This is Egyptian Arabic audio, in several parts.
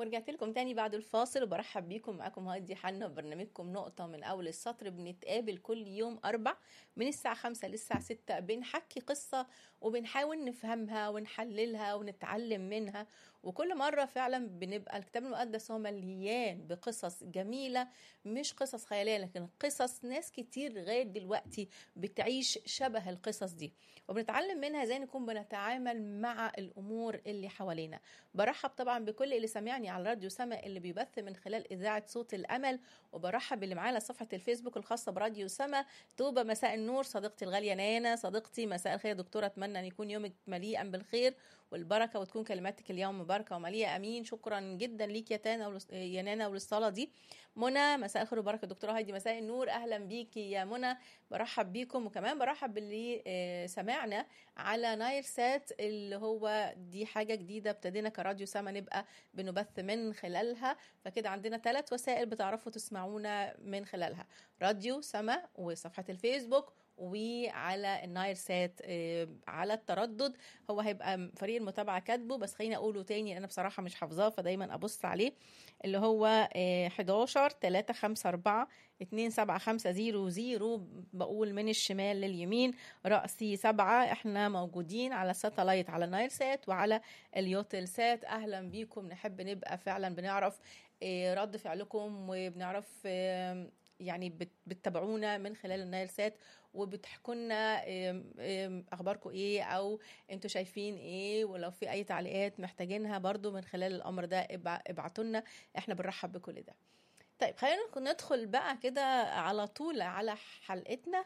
ورجعت لكم تاني بعد الفاصل وبرحب بيكم معاكم هادي حنا وبرنامجكم نقطة من أول السطر بنتقابل كل يوم أربع من الساعة خمسة للساعة ستة بنحكي قصة وبنحاول نفهمها ونحللها ونتعلم منها وكل مرة فعلا بنبقى الكتاب المقدس هو مليان بقصص جميلة مش قصص خيالية لكن قصص ناس كتير لغاية دلوقتي بتعيش شبه القصص دي وبنتعلم منها ازاي نكون بنتعامل مع الأمور اللي حوالينا برحب طبعا بكل اللي سمعني على راديو سما اللي بيبث من خلال إذاعة صوت الأمل وبرحب باللي معانا صفحة الفيسبوك الخاصة براديو سما توبة مساء النور صديقتي الغالية نانا صديقتي مساء الخير دكتورة أتمنى أن يكون يومك مليئا بالخير والبركة وتكون كلماتك اليوم مباركة ومليئة أمين شكرا جدا ليك يا تانا ولس... يا نانا وللصلاة دي منى مساء الخير وبركة دكتورة هايدي مساء النور أهلا بيكي يا منى برحب بيكم وكمان برحب باللي سمعنا على نايل سات اللي هو دي حاجة جديدة ابتدينا كراديو سما نبقى بنبث من خلالها فكده عندنا ثلاث وسائل بتعرفوا تسمعونا من خلالها راديو سما وصفحة الفيسبوك وعلى النايل سات على التردد هو هيبقى فريق المتابعه كاتبه بس خليني اقوله تاني انا بصراحه مش حافظاه فدايما ابص عليه اللي هو 11 3 5 4 2 7 5 0 0 بقول من الشمال لليمين رأسي سبعة احنا موجودين على ساتلايت على نايل سات وعلى اليوتل سات اهلا بيكم نحب نبقى فعلا بنعرف رد فعلكم وبنعرف يعني بتتابعونا من خلال النايل سات وبتحكوا لنا اخباركم ايه او انتوا شايفين ايه ولو في اي تعليقات محتاجينها برضو من خلال الامر ده ابعتوا لنا احنا بنرحب بكل ده طيب خلينا ندخل بقى كده على طول على حلقتنا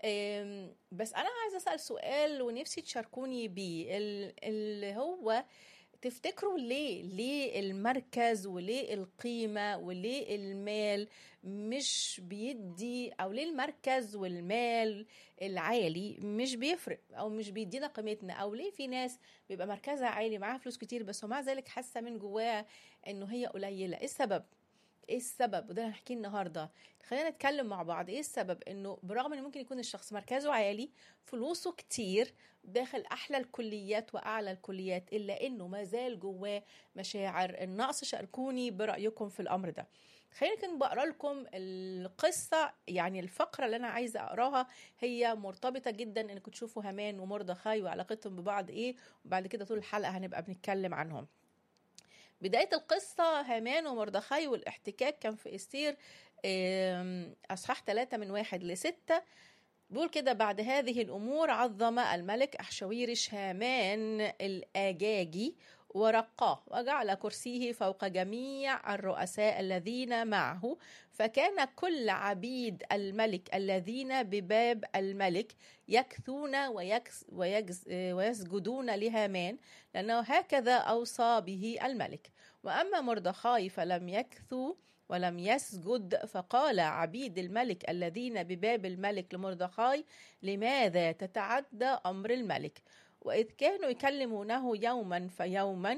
بس انا عايزه اسال سؤال ونفسي تشاركوني بيه اللي هو تفتكروا ليه ليه المركز وليه القيمة وليه المال مش بيدي أو ليه المركز والمال العالي مش بيفرق أو مش بيدينا قيمتنا أو ليه في ناس بيبقى مركزها عالي معاها فلوس كتير بس ومع ذلك حاسة من جواها إنه هي قليلة إيه السبب؟ ايه السبب وده هنحكيه النهارده خلينا نتكلم مع بعض ايه السبب انه برغم ان ممكن يكون الشخص مركزه عالي فلوسه كتير داخل احلى الكليات واعلى الكليات الا انه ما زال جواه مشاعر النقص شاركوني برايكم في الامر ده خلينا كده بقرا لكم القصه يعني الفقره اللي انا عايزه اقراها هي مرتبطه جدا انكم تشوفوا هامان ومردخاي وعلاقتهم ببعض ايه وبعد كده طول الحلقه هنبقى بنتكلم عنهم بداية القصة هامان ومردخاي والاحتكاك كان في استير أصحاح ثلاثة من واحد لستة بيقول كده بعد هذه الأمور عظم الملك أحشويرش هامان الآجاجي ورقاه وجعل كرسيه فوق جميع الرؤساء الذين معه فكان كل عبيد الملك الذين بباب الملك يكثون ويكس ويجز ويسجدون لهامان لأنه هكذا أوصى به الملك وأما مردخاي فلم يكثوا ولم يسجد فقال عبيد الملك الذين بباب الملك لمردخاي لماذا تتعدى أمر الملك وإذ كانوا يكلمونه يوما فيوما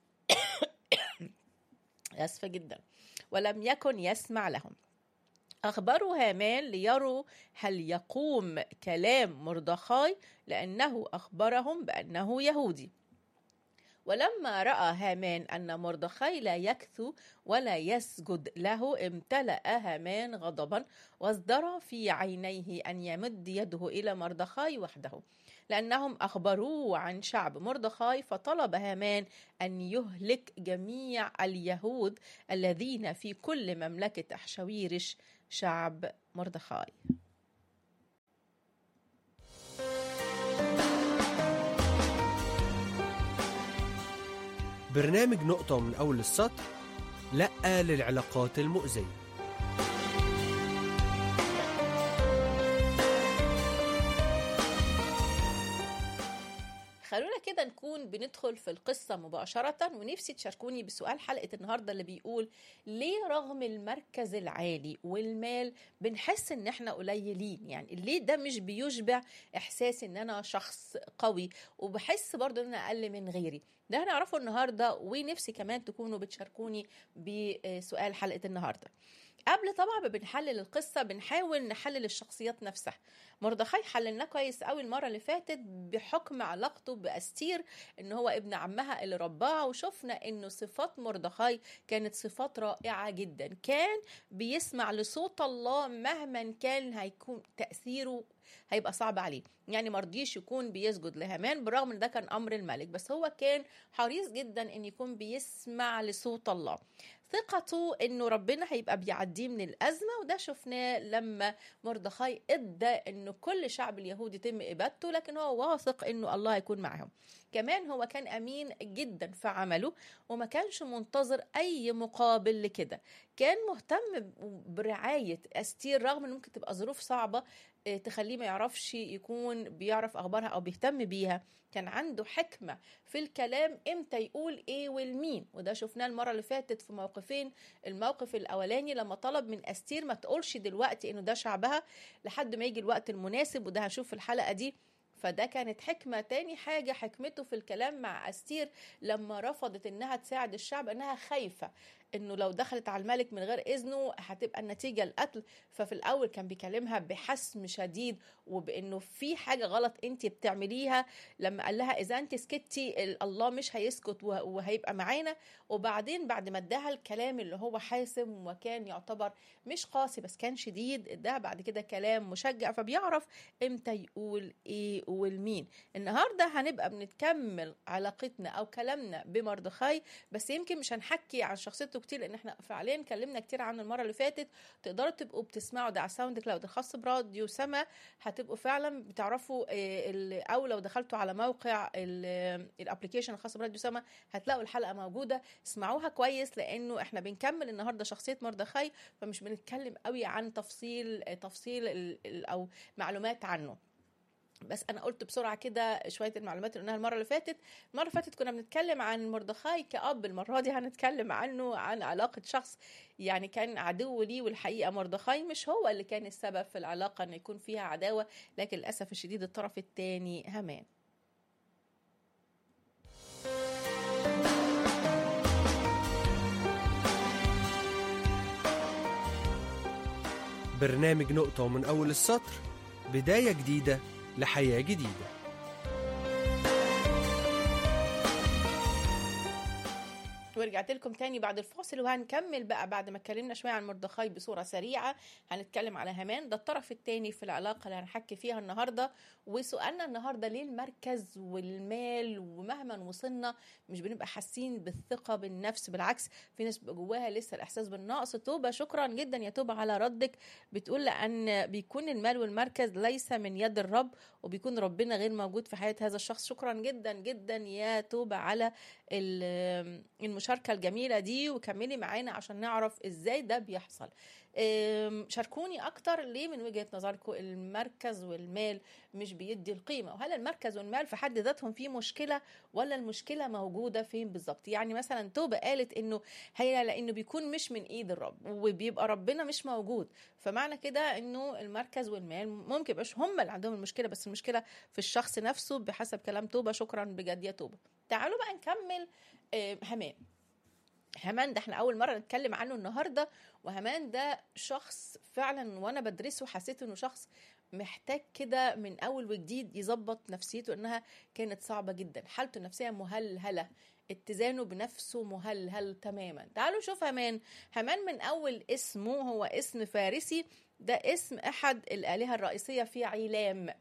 أسفة جدا ولم يكن يسمع لهم أخبروا هامان ليروا هل يقوم كلام مردخاي لأنه أخبرهم بأنه يهودي ولما رأى هامان أن مردخاي لا يكثو ولا يسجد له امتلأ هامان غضبا وازدرى في عينيه أن يمد يده إلى مردخاي وحده لأنهم أخبروه عن شعب مردخاي فطلب هامان أن يهلك جميع اليهود الذين في كل مملكة أحشويرش شعب مردخاي برنامج نقطة من أول السطر لأ للعلاقات المؤذية خلونا كده نكون بندخل في القصة مباشرة ونفسي تشاركوني بسؤال حلقة النهاردة اللي بيقول ليه رغم المركز العالي والمال بنحس ان احنا قليلين يعني ليه ده مش بيشبع احساس ان انا شخص قوي وبحس برضو ان انا اقل من غيري ده هنعرفه النهاردة ونفسي كمان تكونوا بتشاركوني بسؤال حلقة النهاردة قبل طبعا ما بنحلل القصة بنحاول نحلل الشخصيات نفسها مردخاي حللناه كويس قوي المرة اللي فاتت بحكم علاقته بأستير ان هو ابن عمها اللي رباها وشفنا انه صفات مردخاي كانت صفات رائعة جدا كان بيسمع لصوت الله مهما كان هيكون تأثيره هيبقى صعب عليه يعني مرضيش يكون بيسجد لهامان بالرغم ان ده كان امر الملك بس هو كان حريص جدا ان يكون بيسمع لصوت الله ثقته انه ربنا هيبقى بيعديه من الازمه وده شفناه لما مردخاي ادى انه كل شعب اليهود يتم ابادته لكن هو واثق انه الله هيكون معهم كمان هو كان امين جدا في عمله وما كانش منتظر اي مقابل لكده كان مهتم برعايه استير رغم ان ممكن تبقى ظروف صعبه تخليه ما يعرفش يكون بيعرف اخبارها او بيهتم بيها كان عنده حكمه في الكلام امتى يقول ايه والمين وده شفناه المره اللي فاتت في موقفين الموقف الاولاني لما طلب من استير ما تقولش دلوقتي انه ده شعبها لحد ما يجي الوقت المناسب وده هنشوف في الحلقه دي فده كانت حكمة تاني حاجة حكمته في الكلام مع أستير لما رفضت إنها تساعد الشعب إنها خايفة انه لو دخلت على الملك من غير اذنه هتبقى النتيجه القتل ففي الاول كان بيكلمها بحسم شديد وبانه في حاجه غلط انت بتعمليها لما قال لها اذا انت سكتي الله مش هيسكت وهيبقى معانا وبعدين بعد ما اداها الكلام اللي هو حاسم وكان يعتبر مش قاسي بس كان شديد اداها بعد كده كلام مشجع فبيعرف امتى يقول ايه والمين النهارده هنبقى بنتكمل علاقتنا او كلامنا بمردخاي بس يمكن مش هنحكي عن شخصيته كتير لان احنا فعليا اتكلمنا كتير عنه المره اللي فاتت تقدروا تبقوا بتسمعوا ده على ساوند كلاود الخاص براديو سما هتبقوا فعلا بتعرفوا او لو دخلتوا على موقع الابلكيشن الخاص براديو سما هتلاقوا الحلقه موجوده اسمعوها كويس لانه احنا بنكمل النهارده شخصيه مردخاي فمش بنتكلم قوي عن تفصيل تفصيل او معلومات عنه بس انا قلت بسرعه كده شويه المعلومات اللي قلناها المره اللي فاتت المره اللي فاتت كنا بنتكلم عن مردخاي كاب المره دي هنتكلم عنه عن علاقه شخص يعني كان عدو ليه والحقيقه مردخاي مش هو اللي كان السبب في العلاقه ان يكون فيها عداوه لكن للاسف الشديد الطرف الثاني هامان برنامج نقطة ومن أول السطر بداية جديدة لحياة جديدة ورجعت لكم تاني بعد الفاصل وهنكمل بقى بعد ما اتكلمنا شويه عن مردخاي بصوره سريعه هنتكلم على هامان ده الطرف الثاني في العلاقه اللي هنحكي فيها النهارده وسؤالنا النهارده ليه المركز والمال ومهما وصلنا مش بنبقى حاسين بالثقه بالنفس بالعكس في ناس بيبقى جواها لسه الاحساس بالنقص توبه شكرا جدا يا توبه على ردك بتقول لان بيكون المال والمركز ليس من يد الرب وبيكون ربنا غير موجود في حياه هذا الشخص شكرا جدا جدا يا توبه على المشاركة الجميلة دي وكملي معانا عشان نعرف ازاي ده بيحصل شاركوني اكتر ليه من وجهة نظركم المركز والمال مش بيدي القيمة وهل المركز والمال في حد ذاتهم في مشكلة ولا المشكلة موجودة فين بالظبط يعني مثلا توبة قالت انه هي لانه بيكون مش من ايد الرب وبيبقى ربنا مش موجود فمعنى كده انه المركز والمال ممكن يبقاش هم اللي عندهم المشكلة بس المشكلة في الشخص نفسه بحسب كلام توبة شكرا بجد يا توبة تعالوا بقى نكمل همان همان ده احنا اول مره نتكلم عنه النهارده وهمان ده شخص فعلا وانا بدرسه حسيت انه شخص محتاج كده من اول وجديد يظبط نفسيته انها كانت صعبه جدا حالته النفسيه مهلهله اتزانه بنفسه مهلهل تماما تعالوا نشوف همان همان من اول اسمه هو اسم فارسي ده اسم احد الالهه الرئيسيه في عيلام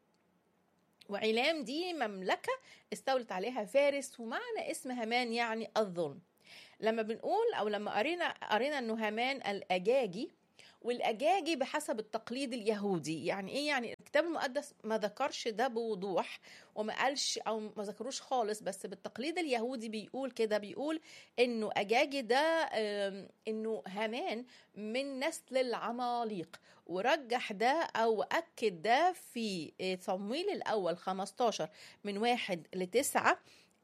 وعلام دي مملكة استولت عليها فارس ومعنى اسم هامان يعني الظلم لما بنقول أو لما قرينا قرينا أنه هامان الأجاجي والأجاجي بحسب التقليد اليهودي يعني إيه يعني الكتاب المقدس ما ذكرش ده بوضوح وما قالش أو ما ذكروش خالص بس بالتقليد اليهودي بيقول كده بيقول إنه أجاجي ده إنه هامان من نسل العماليق ورجح ده أو أكد ده في صمويل الأول 15 من واحد لتسعة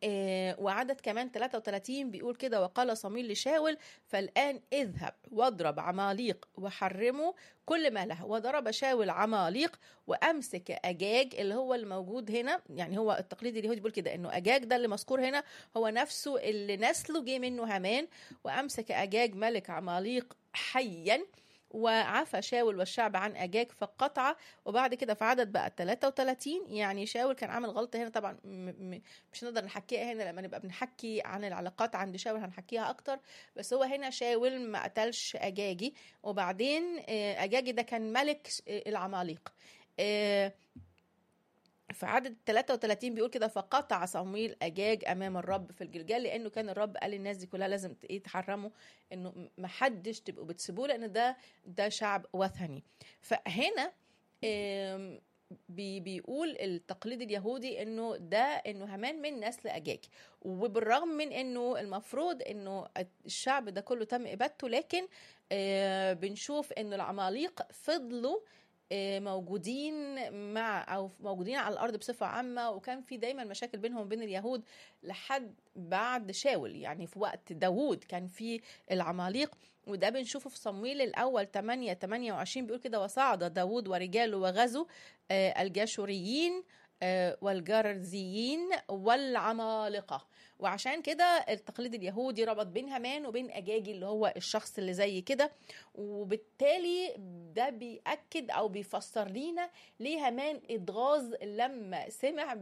آه، وعدد كمان 33 بيقول كده وقال صمويل لشاول فالآن اذهب واضرب عماليق وحرمه كل ما له وضرب شاول عماليق وامسك اجاج اللي هو الموجود هنا يعني هو التقليد اليهودي بيقول كده انه اجاج ده اللي مذكور هنا هو نفسه اللي نسله جه منه هامان وامسك اجاج ملك عماليق حيا وعفى شاول والشعب عن اجاج فقطع وبعد كده في عدد بقى 33 يعني شاول كان عامل غلطه هنا طبعا م- م- مش هنقدر نحكيها هنا لما نبقى بنحكي عن العلاقات عند شاول هنحكيها اكتر بس هو هنا شاول ما قتلش اجاجي وبعدين آه، اجاجي ده كان ملك آه، العماليق آه، في عدد 33 بيقول كده فقطع صمويل اجاج امام الرب في الجلجال لانه كان الرب قال للناس دي كلها لازم ت- ايه تحرموا انه ما حدش تبقوا بتسيبوه لان ده ده شعب وثني فهنا آم، بي بيقول التقليد اليهودي انه ده انه هامان من نسل اجاج وبالرغم من انه المفروض انه الشعب ده كله تم ابادته لكن آه، بنشوف انه العماليق فضلوا آه، موجودين مع او موجودين على الارض بصفه عامه وكان في دايما مشاكل بينهم وبين اليهود لحد بعد شاول يعني في وقت داوود كان في العماليق وده بنشوفه في صمويل الاول 8 28 بيقول كده وصعد داوود ورجاله وغزوا آه، الجاشوريين آه، والجرزيين والعمالقه وعشان كده التقليد اليهودي ربط بين هامان وبين اجاجي اللي هو الشخص اللي زي كده وبالتالي ده بيأكد او بيفسر لينا ليه هامان اتغاظ لما سمع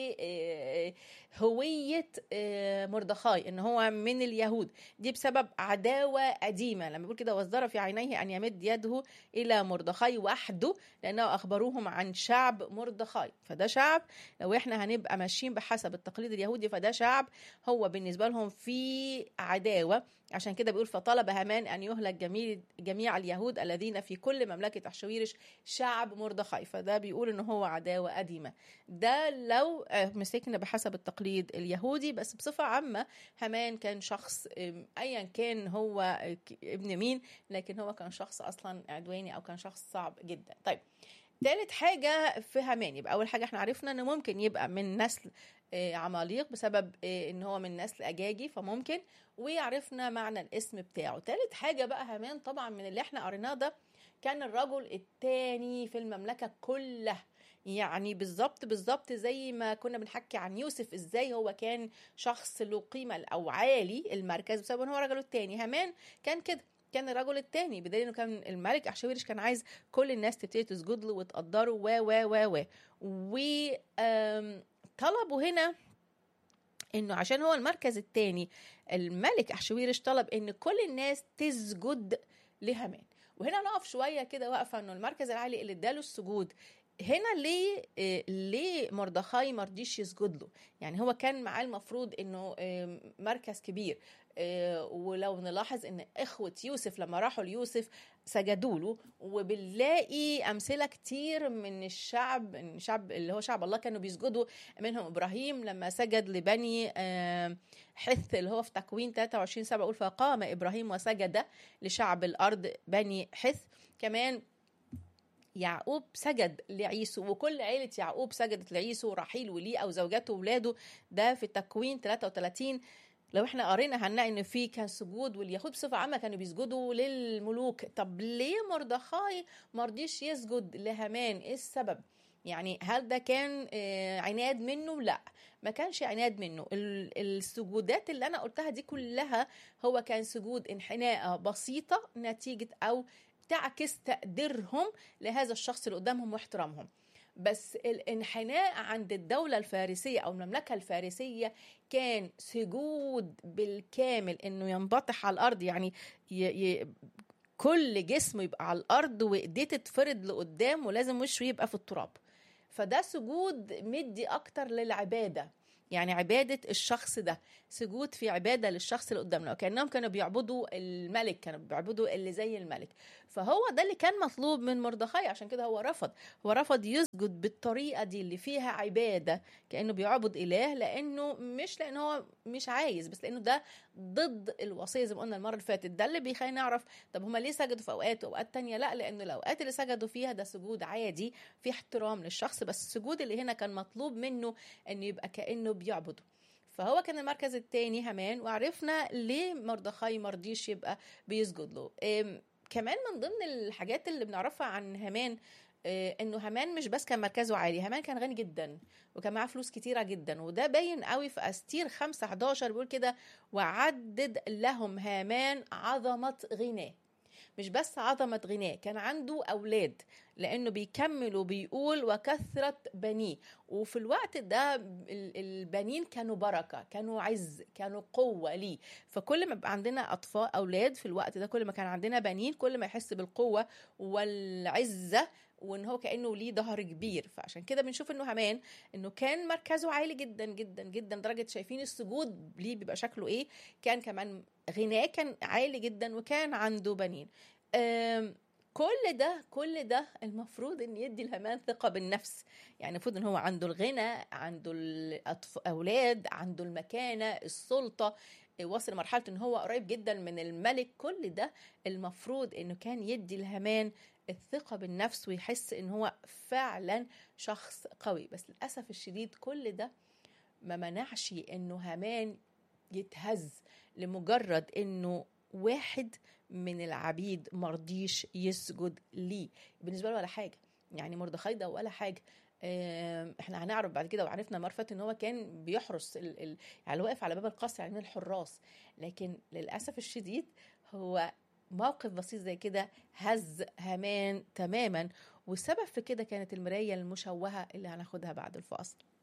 بهوية مردخاي ان هو من اليهود دي بسبب عداوة قديمة لما بيقول كده وازدر في عينيه ان يمد يده الى مردخاي وحده لانه اخبروهم عن شعب مردخاي فده شعب لو احنا هنبقى ماشيين بحسب التقليد اليهودي فده شعب هو بالنسبة لهم في عداوة عشان كده بيقول فطلب هامان ان يهلك جميع جميع اليهود الذين في كل مملكه احشويرش شعب مردخاي فده بيقول ان هو عداوه قديمه ده لو آه، مسكنا بحسب التقليد اليهودي بس بصفه عامه هامان كان شخص آم، ايا كان هو آه، ك- ابن مين لكن هو كان شخص اصلا عدواني او كان شخص صعب جدا طيب تالت حاجة في هامان يبقى أول حاجة احنا عرفنا إنه ممكن يبقى من نسل آه، عماليق بسبب آه، إن هو من نسل أجاجي فممكن وعرفنا معنى الاسم بتاعه تالت حاجة بقى هامان طبعا من اللي احنا قريناه ده كان الرجل التاني في المملكة كلها يعني بالظبط بالظبط زي ما كنا بنحكي عن يوسف ازاي هو كان شخص له قيمة او عالي المركز بسبب ان هو رجله التاني هامان كان كده كان الرجل التاني بدليل انه كان الملك احشويرش كان عايز كل الناس تبتدي تسجد له وتقدره و و و و وطلبوا هنا انه عشان هو المركز الثاني الملك احشويرش طلب ان كل الناس تسجد لهامان وهنا نقف شويه كده واقفه انه المركز العالي اللي اداله السجود هنا ليه آه، ليه مردخاي ما رضيش يسجد له يعني هو كان معاه المفروض انه آه، مركز كبير آه، ولو نلاحظ ان اخوه يوسف لما راحوا ليوسف سجدوا له وبنلاقي امثله كتير من الشعب الشعب اللي هو شعب الله كانوا بيسجدوا منهم ابراهيم لما سجد لبني آه، حث اللي هو في تكوين 23 7 يقول فقام ابراهيم وسجد لشعب الارض بني حث كمان يعقوب سجد لعيسو وكل عيلة يعقوب سجدت لعيسو رحيل وليه أو زوجاته وولاده ده في تكوين 33 لو احنا قرينا هنلاقي ان في كان سجود واليهود بصفه عامه كانوا بيسجدوا للملوك طب ليه مردخاي ما رضيش يسجد لهامان ايه السبب يعني هل ده كان آه، عناد منه لا ما كانش عناد منه ال- السجودات اللي انا قلتها دي كلها هو كان سجود انحناء بسيطه نتيجه او تعكس تقديرهم لهذا الشخص اللي قدامهم واحترامهم بس الانحناء عند الدولة الفارسية أو المملكة الفارسية كان سجود بالكامل إنه ينبطح على الأرض يعني ي... ي... كل جسمه يبقى على الأرض وإيديه تتفرد لقدام ولازم وشه يبقى في التراب فده سجود مدي أكتر للعبادة يعني عبادة الشخص ده سجود في عبادة للشخص اللي قدامنا وكأنهم كانوا بيعبدوا الملك كانوا بيعبدوا اللي زي الملك فهو ده اللي كان مطلوب من مردخاي عشان كده هو رفض هو رفض يسجد بالطريقة دي اللي فيها عبادة كأنه بيعبد إله لأنه مش لأنه هو مش عايز بس لأنه ده ضد الوصية زي ما قلنا المرة اللي فاتت ده اللي بيخلينا نعرف طب هما ليه سجدوا في أوقات وأوقات تانية لا لأنه الأوقات اللي سجدوا فيها ده سجود عادي في احترام للشخص بس السجود اللي هنا كان مطلوب منه أنه يبقى كأنه بيعبده فهو كان المركز الثاني هامان وعرفنا ليه مردخاي مرضيش يبقى بيسجد له إم، كمان من ضمن الحاجات اللي بنعرفها عن هامان آه، انه هامان مش بس كان مركزه عالي هامان كان غني جدا وكان معاه فلوس كتيره جدا وده باين قوي في استير 5 11 بيقول كده وعدد لهم هامان عظمه غناه مش بس عظمة غناه كان عنده أولاد لأنه بيكمل وبيقول وكثرة بنيه وفي الوقت ده ال- البنين كانوا بركة كانوا عز كانوا قوة ليه فكل ما يبقى عندنا أطفال أولاد في الوقت ده كل ما كان عندنا بنين كل ما يحس بالقوة والعزة وان هو كانه ليه ظهر كبير فعشان كده بنشوف انه همان انه كان مركزه عالي جدا جدا جدا لدرجه شايفين السجود ليه بيبقى شكله ايه كان كمان غناه كان عالي جدا وكان عنده بنين آم، كل ده كل ده المفروض ان يدي الهمان ثقه بالنفس يعني المفروض ان هو عنده الغنى عنده الاولاد عنده المكانه السلطه وصل لمرحله ان هو قريب جدا من الملك كل ده المفروض انه كان يدي الهمان الثقه بالنفس ويحس ان هو فعلا شخص قوي بس للاسف الشديد كل ده ما منعش انه هامان يتهز لمجرد انه واحد من العبيد مرضيش يسجد ليه بالنسبه له ولا حاجه يعني مردخاي ده ولا حاجه آم، احنا هنعرف بعد كده وعرفنا مرفت ان هو كان بيحرس ال... ال... يعني واقف على باب القصر يعني من الحراس لكن للاسف الشديد هو موقف بسيط زي كده هز هامان تماما والسبب في كده كانت المرايه المشوهه اللي هناخدها بعد الفاصل